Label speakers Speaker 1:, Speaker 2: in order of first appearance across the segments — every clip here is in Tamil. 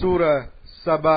Speaker 1: சூர சபா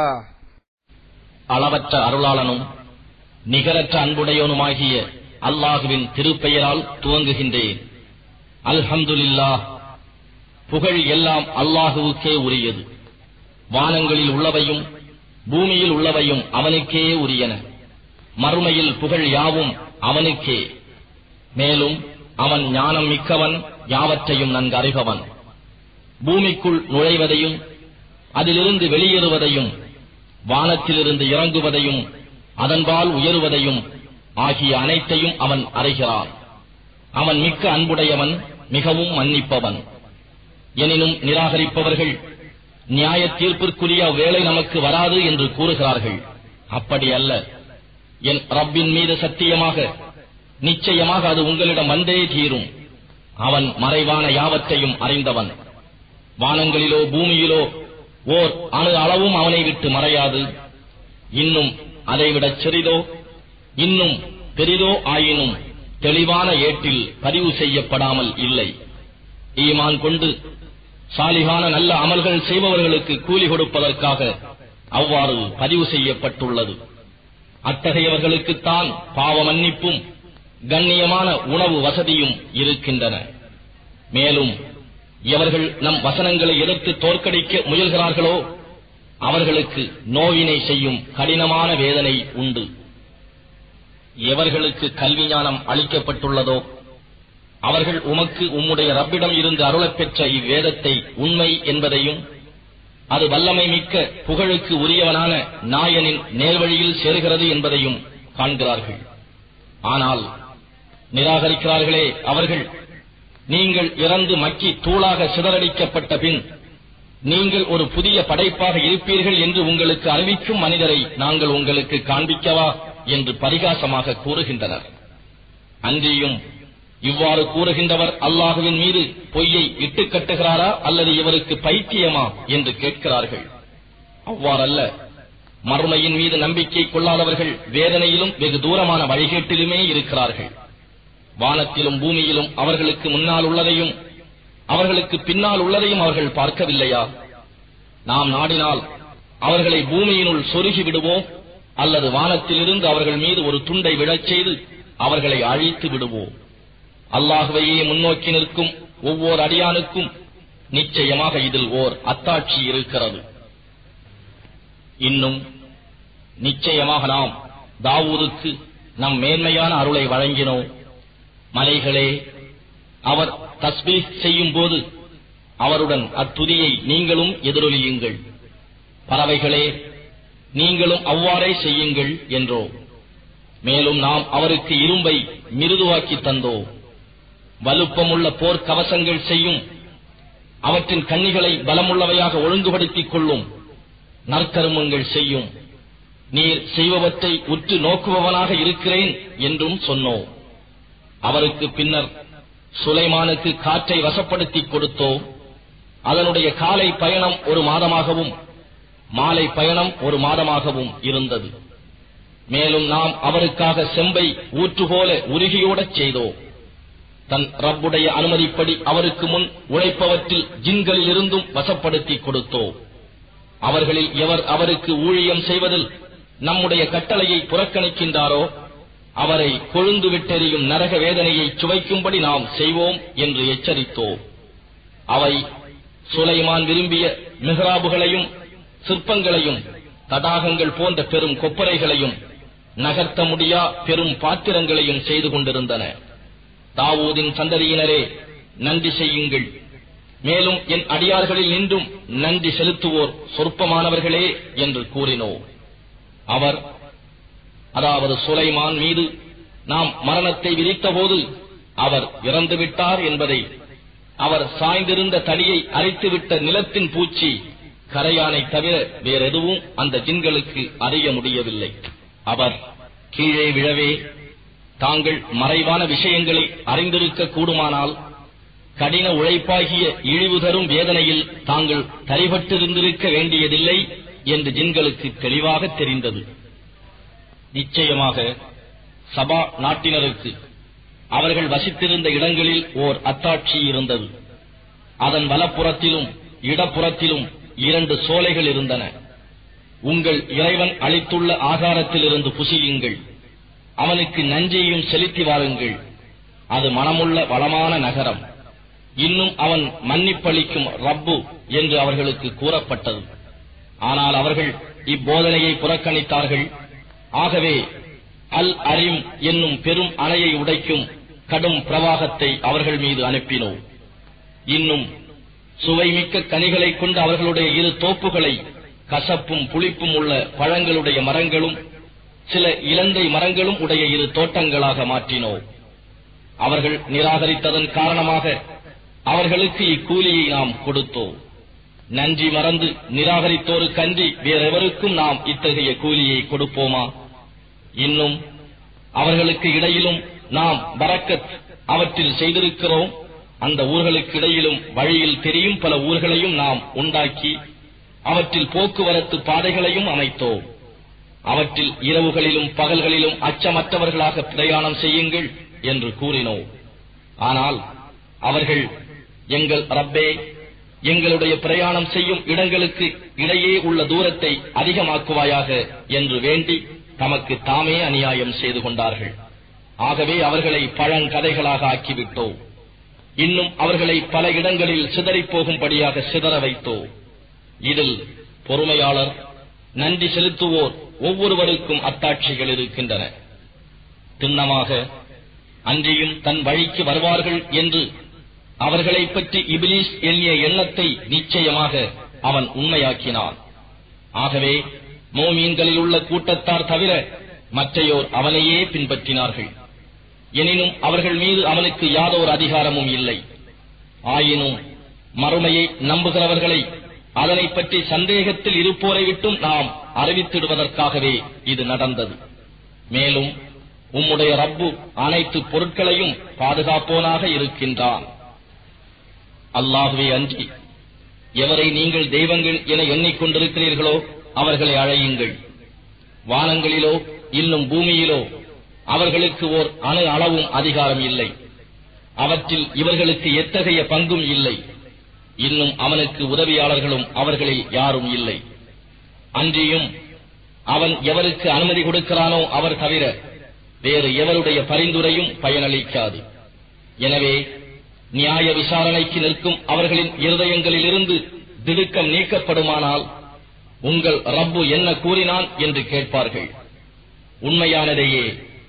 Speaker 2: அளவற்ற அருளாளனும் நிகரற்ற அன்புடையவனுமாகிய அல்லாஹுவின் திருப்பெயரால் துவங்குகின்றேன் அல்ஹம்துலில்லாஹ் புகழ் எல்லாம் அல்லாஹுவுக்கே உரியது வானங்களில் உள்ளவையும் பூமியில் உள்ளவையும் அவனுக்கே உரியன மறுமையில் புகழ் யாவும் அவனுக்கே மேலும் அவன் ஞானம் மிக்கவன் யாவற்றையும் நன்கு அறிபவன் பூமிக்குள் நுழைவதையும் அதிலிருந்து வெளியேறுவதையும் வானத்திலிருந்து இறங்குவதையும் அதன்பால் உயருவதையும் ஆகிய அனைத்தையும் அவன் அறிகிறான் அவன் மிக்க அன்புடையவன் மிகவும் மன்னிப்பவன் எனினும் நிராகரிப்பவர்கள் நியாய தீர்ப்பிற்குரிய வேலை நமக்கு வராது என்று கூறுகிறார்கள் அப்படி அல்ல என் ரப்பின் மீது சத்தியமாக நிச்சயமாக அது உங்களிடம் வந்தே தீரும் அவன் மறைவான யாவற்றையும் அறிந்தவன் வானங்களிலோ பூமியிலோ ஓர் அணு அளவும் அவனை விட்டு மறையாது இன்னும் அதைவிடச் சிறிதோ இன்னும் பெரிதோ ஆயினும் தெளிவான ஏட்டில் பதிவு செய்யப்படாமல் இல்லை ஈமான் கொண்டு சாலிகான நல்ல அமல்கள் செய்பவர்களுக்கு கூலி கொடுப்பதற்காக அவ்வாறு பதிவு செய்யப்பட்டுள்ளது அத்தகையவர்களுக்குத்தான் பாவ மன்னிப்பும் கண்ணியமான உணவு வசதியும் இருக்கின்றன மேலும் எவர்கள் நம் வசனங்களை எதிர்த்து தோற்கடிக்க முயல்கிறார்களோ அவர்களுக்கு நோவினை செய்யும் கடினமான வேதனை உண்டு எவர்களுக்கு கல்வி ஞானம் அளிக்கப்பட்டுள்ளதோ அவர்கள் உமக்கு உம்முடைய ரப்பிடம் இருந்து அருளப் பெற்ற இவ்வேதத்தை உண்மை என்பதையும் அது வல்லமை மிக்க புகழுக்கு உரியவனான நாயனின் நேர்வழியில் சேருகிறது என்பதையும் காண்கிறார்கள் ஆனால் நிராகரிக்கிறார்களே அவர்கள் நீங்கள் இறந்து மக்கி தூளாக சிதறடிக்கப்பட்ட பின் நீங்கள் ஒரு புதிய படைப்பாக இருப்பீர்கள் என்று உங்களுக்கு அறிவிக்கும் மனிதரை நாங்கள் உங்களுக்கு காண்பிக்கவா என்று பரிகாசமாக கூறுகின்றனர் அன்றியும் இவ்வாறு கூறுகின்றவர் அல்லாஹுவின் மீது பொய்யை இட்டுக் கட்டுகிறாரா அல்லது இவருக்கு பைத்தியமா என்று கேட்கிறார்கள் அவ்வாறல்ல மறுமையின் மீது நம்பிக்கை கொள்ளாதவர்கள் வேதனையிலும் வெகு தூரமான வழிகேட்டிலுமே இருக்கிறார்கள் வானத்திலும் பூமியிலும் அவர்களுக்கு முன்னால் உள்ளதையும் அவர்களுக்கு பின்னால் உள்ளதையும் அவர்கள் பார்க்கவில்லையா நாம் நாடினால் அவர்களை பூமியினுள் சொருகி விடுவோம் அல்லது வானத்திலிருந்து அவர்கள் மீது ஒரு துண்டை விழச் செய்து அவர்களை அழித்து விடுவோம் அல்லாஹுவையே முன்னோக்கி நிற்கும் ஒவ்வொரு அடியானுக்கும் நிச்சயமாக இதில் ஓர் அத்தாட்சி இருக்கிறது இன்னும் நிச்சயமாக நாம் தாவூதுக்கு நம் மேன்மையான அருளை வழங்கினோம் மலைகளே அவர் தஸ்பீஸ் செய்யும் போது அவருடன் அத்துதியை நீங்களும் எதிரொலியுங்கள் பறவைகளே நீங்களும் அவ்வாறே செய்யுங்கள் என்றோ மேலும் நாம் அவருக்கு இரும்பை மிருதுவாக்கி தந்தோ வலுப்பமுள்ள போர் கவசங்கள் செய்யும் அவற்றின் கண்ணிகளை பலமுள்ளவையாக ஒழுங்குபடுத்திக் கொள்ளும் நற்கருமங்கள் செய்யும் நீர் செய்பவற்றை உற்று நோக்குபவனாக இருக்கிறேன் என்றும் சொன்னோம் அவருக்கு பின்னர் சுலைமானுக்கு காற்றை வசப்படுத்திக் கொடுத்தோம் அதனுடைய காலை பயணம் ஒரு மாதமாகவும் மாலை பயணம் ஒரு மாதமாகவும் இருந்தது மேலும் நாம் அவருக்காக செம்பை ஊற்றுபோல உருகியோடச் செய்தோம் தன் ரப்புடைய அனுமதிப்படி அவருக்கு முன் உழைப்பவற்றில் ஜின்களில் இருந்தும் வசப்படுத்திக் கொடுத்தோம் அவர்களில் எவர் அவருக்கு ஊழியம் செய்வதில் நம்முடைய கட்டளையை புறக்கணிக்கின்றாரோ அவரை கொழுந்து விட்டெறியும் நரக வேதனையை சுவைக்கும்படி நாம் செய்வோம் என்று எச்சரித்தோம் அவை சுலைமான் விரும்பிய மிஹ்ராபுகளையும் சிற்பங்களையும் தடாகங்கள் போன்ற பெரும் கொப்பரைகளையும் நகர்த்த முடியா பெரும் பாத்திரங்களையும் செய்து கொண்டிருந்தன தாவூதின் சந்ததியினரே நன்றி செய்யுங்கள் மேலும் என் அடியார்களில் நின்றும் நன்றி செலுத்துவோர் சொற்பமானவர்களே என்று கூறினோம் அவர் அதாவது சுலைமான் மீது நாம் மரணத்தை விதித்தபோது அவர் இறந்துவிட்டார் என்பதை அவர் சாய்ந்திருந்த தடியை அரித்துவிட்ட நிலத்தின் பூச்சி கரையானை தவிர வேறெதுவும் அந்த ஜின்களுக்கு அறிய முடியவில்லை அவர் கீழே விழவே தாங்கள் மறைவான விஷயங்களை அறிந்திருக்க கூடுமானால் கடின உழைப்பாகிய இழிவு தரும் வேதனையில் தாங்கள் தரிபட்டிருந்திருக்க வேண்டியதில்லை என்று ஜின்களுக்கு தெளிவாக தெரிந்தது நிச்சயமாக சபா நாட்டினருக்கு அவர்கள் வசித்திருந்த இடங்களில் ஓர் அத்தாட்சி இருந்தது அதன் வலப்புறத்திலும் இடப்புறத்திலும் இரண்டு சோலைகள் இருந்தன உங்கள் இறைவன் அளித்துள்ள ஆகாரத்திலிருந்து புசியுங்கள் அவனுக்கு நஞ்சையும் செலுத்தி வாருங்கள் அது மனமுள்ள வளமான நகரம் இன்னும் அவன் மன்னிப்பளிக்கும் ரப்பு என்று அவர்களுக்கு கூறப்பட்டது ஆனால் அவர்கள் இப்போதனையை புறக்கணித்தார்கள் ஆகவே அல் அரிம் என்னும் பெரும் அணையை உடைக்கும் கடும் பிரவாகத்தை அவர்கள் மீது அனுப்பினோம் இன்னும் சுவைமிக்க கனிகளைக் கொண்டு அவர்களுடைய இரு தோப்புகளை கசப்பும் புளிப்பும் உள்ள பழங்களுடைய மரங்களும் சில இலந்தை மரங்களும் உடைய இரு தோட்டங்களாக மாற்றினோம் அவர்கள் நிராகரித்ததன் காரணமாக அவர்களுக்கு இக்கூலியை நாம் கொடுத்தோம் நன்றி மறந்து நிராகரித்தோருக்கன்றி வேறெவருக்கும் நாம் இத்தகைய கூலியை கொடுப்போமா இன்னும் அவர்களுக்கு இடையிலும் நாம் பரக்கத் அவற்றில் செய்திருக்கிறோம் அந்த ஊர்களுக்கு இடையிலும் வழியில் தெரியும் பல ஊர்களையும் நாம் உண்டாக்கி அவற்றில் போக்குவரத்து பாதைகளையும் அமைத்தோம் அவற்றில் இரவுகளிலும் பகல்களிலும் அச்சமற்றவர்களாக பிரயாணம் செய்யுங்கள் என்று கூறினோம் ஆனால் அவர்கள் எங்கள் ரப்பே எங்களுடைய பிரயாணம் செய்யும் இடங்களுக்கு இடையே உள்ள தூரத்தை அதிகமாக்குவாயாக என்று வேண்டி தமக்கு தாமே அநியாயம் செய்து கொண்டார்கள் ஆகவே அவர்களை பழங்கதைகளாக ஆக்கிவிட்டோம் இன்னும் அவர்களை பல இடங்களில் சிதறிப் போகும்படியாக சிதற வைத்தோம் இதில் பொறுமையாளர் நன்றி செலுத்துவோர் ஒவ்வொருவருக்கும் அத்தாட்சிகள் இருக்கின்றன திண்ணமாக அன்றியும் தன் வழிக்கு வருவார்கள் என்று அவர்களைப் பற்றி இபிலிஸ் எண்ணிய எண்ணத்தை நிச்சயமாக அவன் உண்மையாக்கினான் ஆகவே மோமீன்களில் உள்ள கூட்டத்தார் தவிர மற்றையோர் அவனையே பின்பற்றினார்கள் எனினும் அவர்கள் மீது அவனுக்கு யாதோர் அதிகாரமும் இல்லை ஆயினும் மறுமையை நம்புகிறவர்களை அதனை பற்றி சந்தேகத்தில் இருப்போரை விட்டும் நாம் அறிவித்திடுவதற்காகவே இது நடந்தது மேலும் உம்முடைய ரப்பு அனைத்து பொருட்களையும் பாதுகாப்போனாக இருக்கின்றான் அல்லாகவே அன்றி எவரை நீங்கள் தெய்வங்கள் என எண்ணிக்கொண்டிருக்கிறீர்களோ அவர்களை அழையுங்கள் வானங்களிலோ இன்னும் பூமியிலோ அவர்களுக்கு ஓர் அணு அளவும் அதிகாரம் இல்லை அவற்றில் இவர்களுக்கு எத்தகைய பங்கும் இல்லை இன்னும் அவனுக்கு உதவியாளர்களும் அவர்களில் யாரும் இல்லை அன்றியும் அவன் எவருக்கு அனுமதி கொடுக்கிறானோ அவர் தவிர வேறு எவருடைய பரிந்துரையும் பயனளிக்காது எனவே நியாய விசாரணைக்கு நிற்கும் அவர்களின் இருதயங்களிலிருந்து திடுக்கம் நீக்கப்படுமானால் உங்கள் ரப்பு என்ன கூறினான் என்று கேட்பார்கள் உண்மையானதையே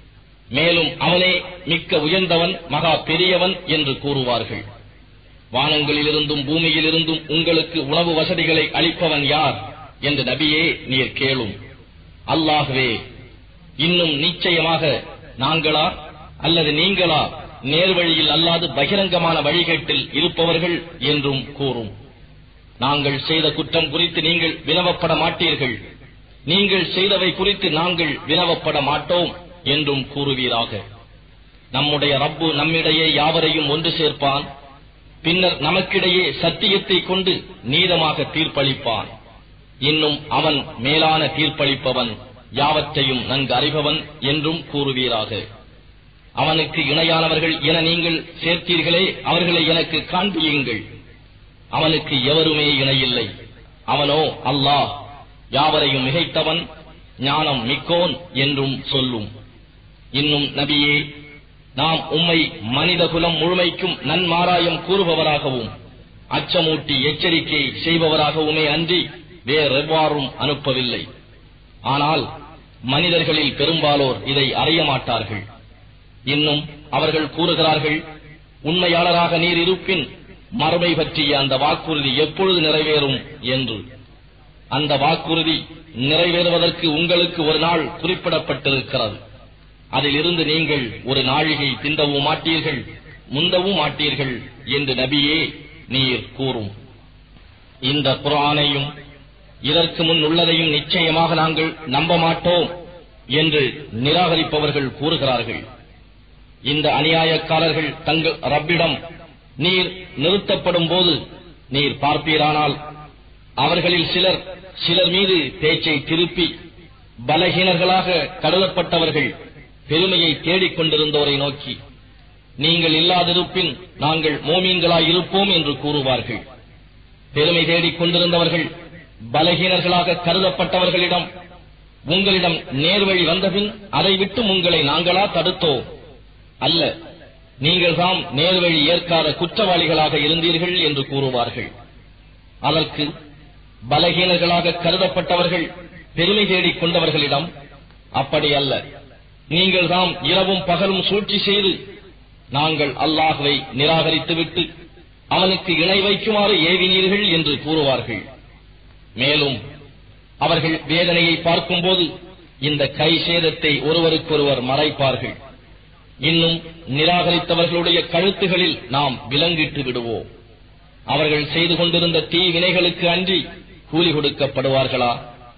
Speaker 2: மேலும் அவனே மிக்க உயர்ந்தவன் மகா பெரியவன் என்று கூறுவார்கள் வானங்களிலிருந்தும் பூமியிலிருந்தும் உங்களுக்கு உணவு வசதிகளை அளிப்பவன் யார் என்று நபியே நீர் கேளும் அல்லாகவே இன்னும் நிச்சயமாக நாங்களா அல்லது நீங்களா நேர்வழியில் அல்லாது பகிரங்கமான வழிகேட்டில் இருப்பவர்கள் என்றும் கூறும் நாங்கள் செய்த குற்றம் குறித்து நீங்கள் வினவப்பட மாட்டீர்கள் நீங்கள் செய்தவை குறித்து நாங்கள் வினவப்பட மாட்டோம் என்றும் கூறுவீராக நம்முடைய ரப்பு நம்மிடையே யாவரையும் ஒன்று சேர்ப்பான் பின்னர் நமக்கிடையே சத்தியத்தை கொண்டு நீதமாக தீர்ப்பளிப்பான் இன்னும் அவன் மேலான தீர்ப்பளிப்பவன் யாவற்றையும் நன்கு அறிபவன் என்றும் கூறுவீராக அவனுக்கு இணையானவர்கள் என நீங்கள் சேர்த்தீர்களே அவர்களை எனக்கு காண்பியுங்கள் அவனுக்கு எவருமே இணையில்லை அவனோ அல்லாஹ் யாவரையும் மிகைத்தவன் ஞானம் மிக்கோன் என்றும் சொல்லும் இன்னும் நபியே நாம் உம்மை மனிதகுலம் முழுமைக்கும் நன்மாராயம் கூறுபவராகவும் அச்சமூட்டி எச்சரிக்கை செய்பவராகவுமே அன்றி வேறெவ்வாறும் அனுப்பவில்லை ஆனால் மனிதர்களில் பெரும்பாலோர் இதை அறிய மாட்டார்கள் இன்னும் அவர்கள் கூறுகிறார்கள் உண்மையாளராக நீர் இருப்பின் மறுமை பற்றிய அந்த வாக்குறுதி எப்பொழுது நிறைவேறும் என்று அந்த வாக்குறுதி நிறைவேறுவதற்கு உங்களுக்கு ஒரு நாள் குறிப்பிடப்பட்டிருக்கிறது அதிலிருந்து நீங்கள் ஒரு நாழிகை திண்டவும் மாட்டீர்கள் முந்தவும் மாட்டீர்கள் என்று நபியே நீர் கூறும் இந்த குரானையும் இதற்கு முன் உள்ளதையும் நிச்சயமாக நாங்கள் நம்ப மாட்டோம் என்று நிராகரிப்பவர்கள் கூறுகிறார்கள் இந்த அநியாயக்காரர்கள் தங்கள் ரப்பிடம் நீர் நிறுத்தப்படும் போது நீர் பார்ப்பீரானால் அவர்களில் சிலர் சிலர் மீது பேச்சை திருப்பி பலகீனர்களாக கருதப்பட்டவர்கள் பெருமையை தேடிக் கொண்டிருந்தோரை நோக்கி நீங்கள் இல்லாதிருப்பின் நாங்கள் மோமீன்களாய் இருப்போம் என்று கூறுவார்கள் பெருமை தேடிக் கொண்டிருந்தவர்கள் பலகீனர்களாக கருதப்பட்டவர்களிடம் உங்களிடம் நேர்வழி வந்தபின் அதை விட்டு உங்களை நாங்களா தடுத்தோம் அல்ல நீங்கள் தாம் நேர்வழி ஏற்காத குற்றவாளிகளாக இருந்தீர்கள் என்று கூறுவார்கள் அதற்கு பலகீனர்களாக கருதப்பட்டவர்கள் பெருமை தேடிக் கொண்டவர்களிடம் அப்படி அல்ல நீங்கள் தாம் இரவும் பகலும் சூழ்ச்சி செய்து நாங்கள் அல்லாஹுவை நிராகரித்துவிட்டு அவனுக்கு இணை வைக்குமாறு ஏவினீர்கள் என்று கூறுவார்கள் மேலும் அவர்கள் வேதனையை பார்க்கும்போது இந்த கை சேதத்தை ஒருவருக்கொருவர் மறைப்பார்கள் இன்னும் நிராகரித்தவர்களுடைய கழுத்துகளில் நாம் விலங்கிட்டு விடுவோம் அவர்கள் செய்து கொண்டிருந்த தீ வினைகளுக்கு அன்றி கூலி கொடுக்கப்படுவார்களா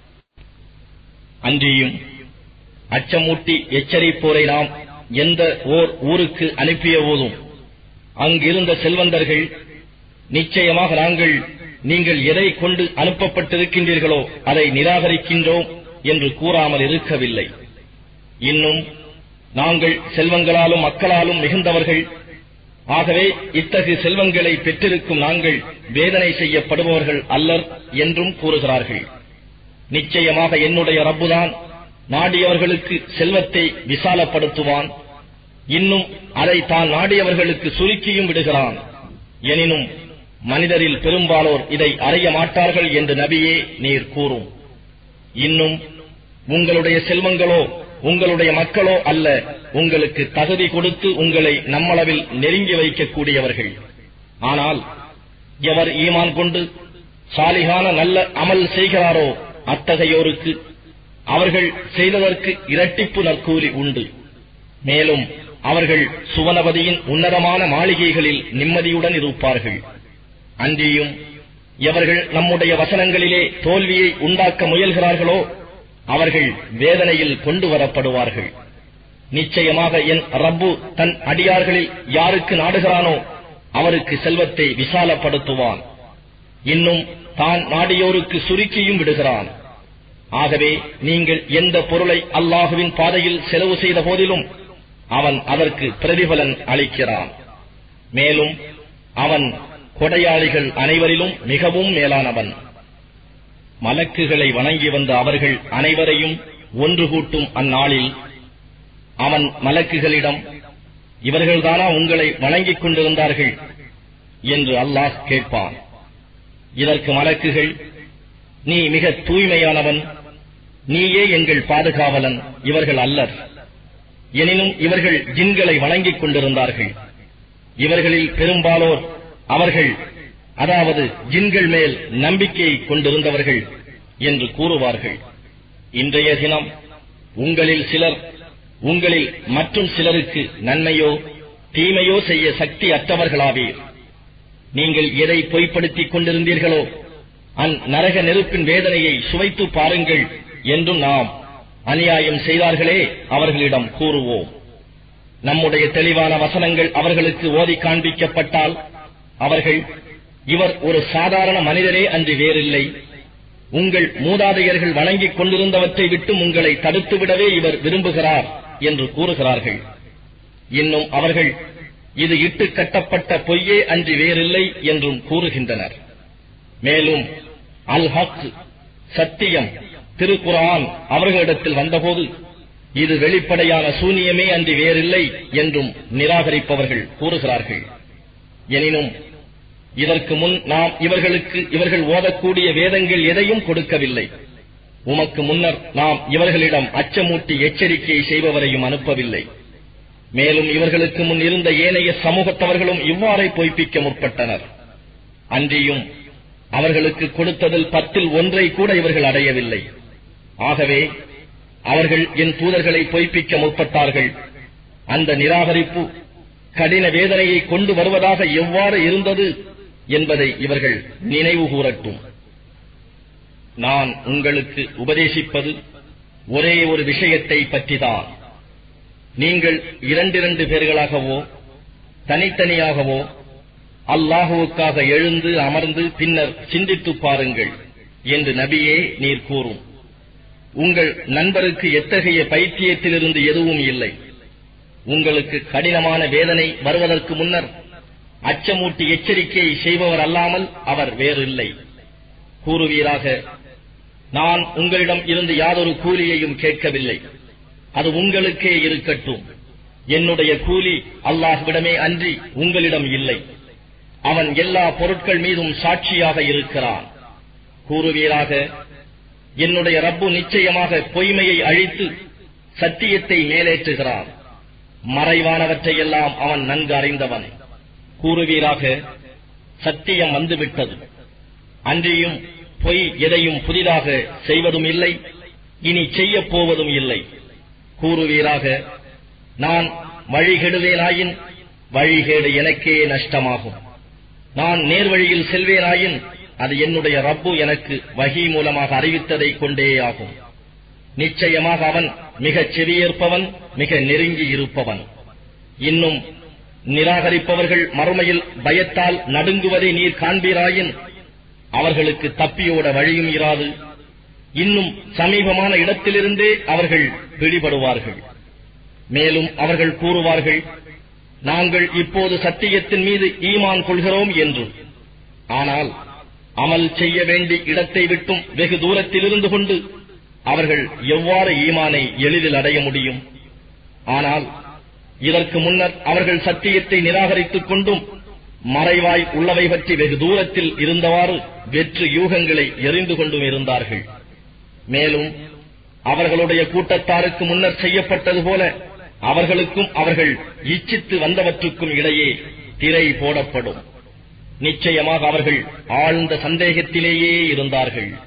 Speaker 2: அன்றியும் அச்சமூட்டி எச்சரிப்போரை நாம் எந்த ஓர் ஊருக்கு அனுப்பிய போதும் அங்கிருந்த செல்வந்தர்கள் நிச்சயமாக நாங்கள் நீங்கள் எதை கொண்டு அனுப்பப்பட்டிருக்கின்றீர்களோ அதை நிராகரிக்கின்றோம் என்று கூறாமல் இருக்கவில்லை இன்னும் நாங்கள் செல்வங்களாலும் மக்களாலும் மிகுந்தவர்கள் ஆகவே இத்தகு செல்வங்களை பெற்றிருக்கும் நாங்கள் வேதனை செய்யப்படுபவர்கள் அல்லர் என்றும் கூறுகிறார்கள் நிச்சயமாக என்னுடைய ரப்புதான் நாடியவர்களுக்கு செல்வத்தை விசாலப்படுத்துவான் இன்னும் அதை தான் நாடியவர்களுக்கு சுருக்கியும் விடுகிறான் எனினும் மனிதரில் பெரும்பாலோர் இதை அறிய மாட்டார்கள் என்று நபியே நீர் கூறும் இன்னும் உங்களுடைய செல்வங்களோ உங்களுடைய மக்களோ அல்ல உங்களுக்கு தகுதி கொடுத்து உங்களை நம்மளவில் நெருங்கி வைக்கக்கூடியவர்கள் ஆனால் எவர் ஈமான் கொண்டு சாலிகான நல்ல அமல் செய்கிறாரோ அத்தகையோருக்கு அவர்கள் செய்ததற்கு இரட்டிப்பு நற்கூலி உண்டு மேலும் அவர்கள் சுவனபதியின் உன்னதமான மாளிகைகளில் நிம்மதியுடன் இருப்பார்கள் அன்றியும் எவர்கள் நம்முடைய வசனங்களிலே தோல்வியை உண்டாக்க முயல்கிறார்களோ அவர்கள் வேதனையில் கொண்டு வரப்படுவார்கள் நிச்சயமாக என் ரப்பு தன் அடியார்களில் யாருக்கு நாடுகிறானோ அவருக்கு செல்வத்தை விசாலப்படுத்துவான் இன்னும் தான் நாடியோருக்கு சுருக்கியும் விடுகிறான் ஆகவே நீங்கள் எந்த பொருளை அல்லாஹுவின் பாதையில் செலவு செய்த போதிலும் அவன் அதற்கு பிரதிபலன் அளிக்கிறான் மேலும் அவன் கொடையாளிகள் அனைவரிலும் மிகவும் மேலானவன் மலக்குகளை வணங்கி வந்த அவர்கள் அனைவரையும் ஒன்று கூட்டும் அந்நாளில் அவன் மலக்குகளிடம் இவர்கள்தானா உங்களை வணங்கிக் கொண்டிருந்தார்கள் என்று அல்லாஹ் கேட்பான் இதற்கு மலக்குகள் நீ மிக தூய்மையானவன் நீயே எங்கள் பாதுகாவலன் இவர்கள் அல்லர் எனினும் இவர்கள் ஜின்களை வணங்கிக் கொண்டிருந்தார்கள் இவர்களில் பெரும்பாலோர் அவர்கள் அதாவது ஜின்கள் மேல் நம்பிக்கையை கொண்டிருந்தவர்கள் என்று கூறுவார்கள் இன்றைய தினம் உங்களில் சிலர் உங்களில் மற்றும் சிலருக்கு நன்மையோ தீமையோ செய்ய சக்தி அற்றவர்களாவீர் நீங்கள் எதை பொய்ப்படுத்திக் கொண்டிருந்தீர்களோ அந்நரக நெருப்பின் வேதனையை சுவைத்து பாருங்கள் என்றும் நாம் அநியாயம் செய்தார்களே அவர்களிடம் கூறுவோம் நம்முடைய தெளிவான வசனங்கள் அவர்களுக்கு ஓதி காண்பிக்கப்பட்டால் அவர்கள் இவர் ஒரு சாதாரண மனிதரே அன்று வேறில்லை உங்கள் மூதாதையர்கள் வணங்கிக் கொண்டிருந்தவற்றை விட்டு உங்களை தடுத்துவிடவே இவர் விரும்புகிறார் என்று கூறுகிறார்கள் இன்னும் அவர்கள் இது இட்டு கட்டப்பட்ட பொய்யே அன்றி வேறில்லை என்றும் கூறுகின்றனர் மேலும் அல் ஹக் சத்தியம் திருக்குரான் அவர்களிடத்தில் வந்தபோது இது வெளிப்படையான சூனியமே அன்றி வேறில்லை என்றும் நிராகரிப்பவர்கள் கூறுகிறார்கள் எனினும் இதற்கு முன் நாம் இவர்களுக்கு இவர்கள் ஓதக்கூடிய வேதங்கள் எதையும் கொடுக்கவில்லை உமக்கு முன்னர் நாம் இவர்களிடம் அச்சமூட்டி எச்சரிக்கையை செய்பவரையும் அனுப்பவில்லை மேலும் இவர்களுக்கு முன் இருந்த ஏனைய சமூகத்தவர்களும் இவ்வாறே பொய்ப்பிக்க முற்பட்டனர் அன்றியும் அவர்களுக்கு கொடுத்ததில் பத்தில் ஒன்றை கூட இவர்கள் அடையவில்லை ஆகவே அவர்கள் என் தூதர்களை பொய்ப்பிக்க முற்பட்டார்கள் அந்த நிராகரிப்பு கடின வேதனையை கொண்டு வருவதாக எவ்வாறு இருந்தது என்பதை இவர்கள் நினைவு கூறட்டும் நான் உங்களுக்கு உபதேசிப்பது ஒரே ஒரு விஷயத்தை பற்றிதான் நீங்கள் இரண்டிரண்டு பேர்களாகவோ தனித்தனியாகவோ அல்லாஹுவுக்காக எழுந்து அமர்ந்து பின்னர் சிந்தித்துப் பாருங்கள் என்று நபியே நீர் கூறும் உங்கள் நண்பருக்கு எத்தகைய பைத்தியத்திலிருந்து எதுவும் இல்லை உங்களுக்கு கடினமான வேதனை வருவதற்கு முன்னர் அச்சமூட்டி எச்சரிக்கையை செய்பவர் அல்லாமல் அவர் வேறில்லை கூறுவீராக நான் உங்களிடம் இருந்து யாதொரு கூலியையும் கேட்கவில்லை அது உங்களுக்கே இருக்கட்டும் என்னுடைய கூலி அல்லாஹ்விடமே அன்றி உங்களிடம் இல்லை அவன் எல்லா பொருட்கள் மீதும் சாட்சியாக இருக்கிறான் கூறுவீராக என்னுடைய ரப்பு நிச்சயமாக பொய்மையை அழித்து சத்தியத்தை மேலேற்றுகிறான் மறைவானவற்றையெல்லாம் அவன் நன்கு அறிந்தவன் கூறுவீராக சத்தியம் வந்துவிட்டது அன்றியும் பொய் எதையும் புதிதாக செய்வதும் இல்லை இனி செய்யப் போவதும் இல்லை கூறுவீராக நான் வழிகெடுவேனாயின் வழிகேடு எனக்கே நஷ்டமாகும் நான் நேர்வழியில் செல்வேனாயின் அது என்னுடைய ரப்பு எனக்கு வகி மூலமாக அறிவித்ததை கொண்டே ஆகும் நிச்சயமாக அவன் மிகச் செவியேற்பவன் மிக நெருங்கி இருப்பவன் இன்னும் நிராகரிப்பவர்கள் மறுமையில் பயத்தால் நடுங்குவதை நீர் காண்பீராயின் அவர்களுக்கு தப்பியோட வழியும் இராது இன்னும் சமீபமான இடத்திலிருந்தே அவர்கள் பிடிபடுவார்கள் மேலும் அவர்கள் கூறுவார்கள் நாங்கள் இப்போது சத்தியத்தின் மீது ஈமான் கொள்கிறோம் என்று ஆனால் அமல் செய்ய வேண்டிய இடத்தை விட்டும் வெகு தூரத்தில் இருந்து கொண்டு அவர்கள் எவ்வாறு ஈமானை எளிதில் அடைய முடியும் ஆனால் இதற்கு முன்னர் அவர்கள் சத்தியத்தை நிராகரித்துக் கொண்டும் மறைவாய் உள்ளவை பற்றி வெகு தூரத்தில் இருந்தவாறு வெற்று யூகங்களை எறிந்து கொண்டும் இருந்தார்கள் மேலும் அவர்களுடைய கூட்டத்தாருக்கு முன்னர் செய்யப்பட்டது போல அவர்களுக்கும் அவர்கள் இச்சித்து வந்தவற்றுக்கும் இடையே திரை போடப்படும் நிச்சயமாக அவர்கள் ஆழ்ந்த சந்தேகத்திலேயே இருந்தார்கள்